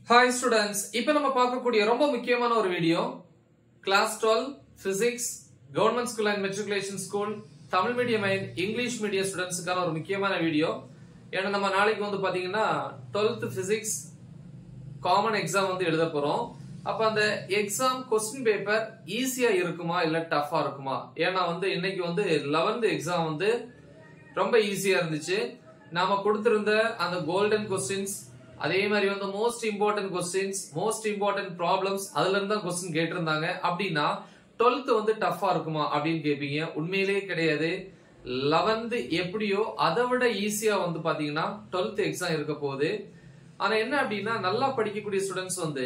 hi students இப்போ நம்ம பார்க்கக்கூடிய ரொம்ப முக்கியமான ஒரு video class twelve physics government school and matriculation school Tamil medium and English medium ஸ்டூடெண்ட்ஸுக்கான ஒரு முக்கியமான வீடியோ ஏன்னா நம்ம நாளைக்கு வந்து பாத்தீங்கன்னா டுவெல்த் பிசிக்ஸ் காமன் எக்ஸாம் வந்து எழுத போறோம் அப்ப அந்த எக்ஸாம் கொஸ்டின் பேப்பர் ஈஸியா இருக்குமா இல்ல டஃபா இருக்குமா ஏன்னா வந்து இன்னைக்கு வந்து லெவன்த் எக்ஸாம் வந்து ரொம்ப ஈஸியா இருந்துச்சு நாம கொடுத்திருந்த அந்த கோல்டன் கொஸ்டின்ஸ் அதே மாதிரி வந்து most important questions most important problems அதுல இருந்து தான் கொஸ்டின் கேட்டிருந்தாங்க அப்படின்னா டுவெல்த் வந்து டஃபா இருக்குமா அப்படின்னு கேட்பீங்க உண்மையிலேயே கிடையாது லெவன்த் எப்படியோ அதை விட ஈஸியா வந்து பாத்தீங்கன்னா டுவெல்த் எக்ஸாம் இருக்க போகுது ஆனா என்ன அப்படின்னா நல்லா படிக்கக்கூடிய ஸ்டூடெண்ட்ஸ் வந்து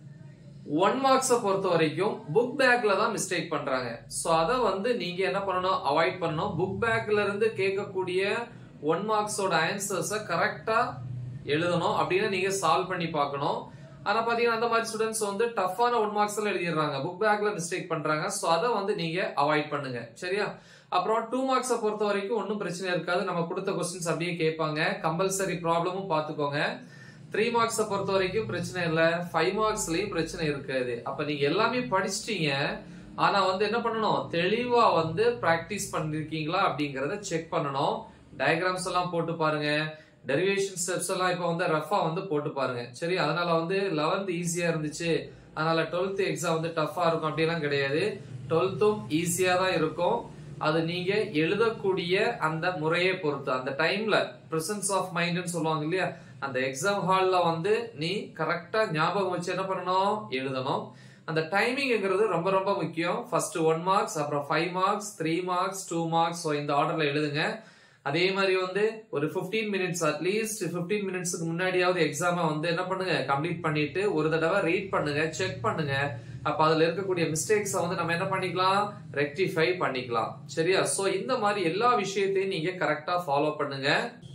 ஒன் மார்க்ஸை பொறுத்த வரைக்கும் புக் பேக்ல தான் மிஸ்டேக் பண்றாங்க ஸோ அதை வந்து நீங்க என்ன பண்ணணும் அவாய்ட் பண்ணணும் புக் பேக்ல இருந்து கேட்கக்கூடிய ஒன் மார்க்ஸோட ஆன்சர்ஸை கரெக்டா எழுதணும் அப்படின்னு நீங்க சால்வ் பண்ணி பார்க்கணும் ஆனா பாத்தீங்கன்னா அந்த மாதிரி ஸ்டூடெண்ட்ஸ் வந்து டஃப்பான ஒன் மார்க்ஸ் எல்லாம் எழுதிடுறாங்க புக் பேக்ல மிஸ்டேக் பண்றாங்க ஸோ அதை வந்து நீங்க அவாய்ட் பண்ணுங்க சரியா அப்புறம் டூ மார்க்ஸை பொறுத்த வரைக்கும் ஒன்றும் பிரச்சனை இருக்காது நம்ம கொடுத்த கொஸ்டின்ஸ் அப்படியே கேட்பாங்க கம்பல்சரி ப்ராப்ளமும் பார்த்துக்கோங்க த்ரீ மார்க்ஸை பொறுத்த வரைக்கும் பிரச்சனை இல்ல ஃபைவ் மார்க்ஸ்லயும் பிரச்சனை இருக்காது அப்ப நீங்க எல்லாமே படிச்சிட்டீங்க ஆனா வந்து என்ன பண்ணணும் தெளிவா வந்து பிராக்டிஸ் பண்ணிருக்கீங்களா அப்படிங்கறத செக் பண்ணணும் டயக்ராம்ஸ் எல்லாம் போட்டு பாருங்க டெரிவேஷன் ஸ்டெப்ஸ் எல்லாம் இப்ப வந்து ரஃபா வந்து போட்டு பாருங்க சரி அதனால வந்து லெவன்த் ஈஸியா இருந்துச்சு அதனால டுவெல்த் எக்ஸாம் வந்து டஃபா இருக்கும் அப்படிலாம் கிடையாது டுவெல்த்தும் ஈஸியா தான் இருக்கும் அது நீங்க எழுதக்கூடிய அந்த முறையை பொறுத்து அந்த டைம்ல பிரசன்ஸ் ஆஃப் மைண்ட்னு சொல்லுவாங்க இல்லையா அந்த எக்ஸாம் ஹால்ல வந்து நீ கரெக்டா ஞாபகம் வச்சு என்ன பண்ணணும் எழுதணும் அந்த டைமிங்ங்கிறது ரொம்ப ரொம்ப முக்கியம் ஃபர்ஸ்ட் ஒன் மார்க்ஸ் அப்புறம் five marks three marks two marks இந்த ஆர்டர்ல எழுதுங்க அதே மாதிரி வந்து ஒரு 15 மினிட்ஸ் அட்லீஸ்ட் 15 மினிட்ஸ்க்கு முன்னாடியாவது எக்ஸாம வந்து என்ன பண்ணுங்க கம்ப்ளீட் பண்ணிட்டு ஒரு தடவை ரீட் பண்ணுங்க செக் பண்ணுங்க அப்ப அதுல இருக்கக்கூடிய மிஸ்டேக்ஸ வந்து நம்ம என்ன பண்ணிக்கலாம் ரெக்டிஃபை பண்ணிக்கலாம் சரியா சோ இந்த மாதிரி எல்லா விஷயத்தையும் நீங்க கரெக்டா ஃபாலோ பண்ணுங்க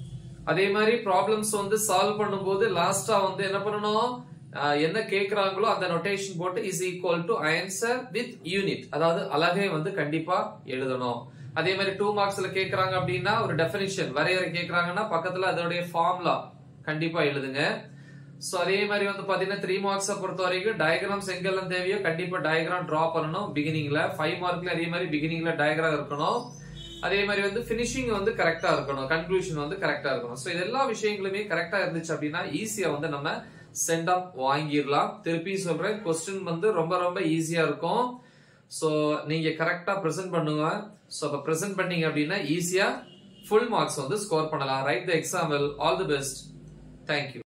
அதே மாதிரி ப்ராப்ளம்ஸ் வந்து சால்வ் பண்ணும்போது லாஸ்டா வந்து என்ன பண்ணணும் ஆஹ் என்ன கேக்குறாங்களோ அந்த நொட்டேஷன் போட்டு is equal to answer with unit அதாவது அழகே வந்து கண்டிப்பா எழுதணும் அதே மாதிரி டூ மார்க்ஸ்ல கேக்குறாங்க அப்படின்னா ஒரு டெபினிஷன் வரையறை கேக்குறாங்கன்னா பக்கத்துல அதோடைய ஃபார்முலா கண்டிப்பா எழுதுங்க சோ அதே மாதிரி வந்து பாத்தீங்கன்னா த்ரீ மார்க்ஸை பொறுத்த வரைக்கும் டயக்ராம்ஸ் எங்கெல்லாம் தேவையோ கண்டிப்பா டயக்ராம் டிரா பண்ணணும் பிகினிங்ல ஃபைவ் மார்க்ல அதே மாதிரி பிகினிங்ல டயக்ராம் இருக்கணும் அதே மாதிரி வந்து பினிஷிங் வந்து கரெக்டா இருக்கணும் கன்க்ளூஷன் வந்து கரெக்டா இருக்கணும் சோ இது எல்லா விஷயங்களுமே கரெக்டா இருந்துச்சு அப்படின்னா ஈஸியா வந்து நம்ம சென்ட் ஆஃப் வாங்கிடலாம் திருப்பி சொல்றேன் கொஸ்டின் வந்து ரொம்ப ரொம்ப ஈஸியா இருக்கும் சோ நீங்க கரெக்டா பிரசன்ட் பண்ணுங்க சோ அப்ப பிரசன்ட் பண்ணீங்க அப்படின்னா ஈஸியா ஃபுல் மார்க்ஸ் வந்து ஸ்கோர் பண்ணலாம் right the example all the best thank you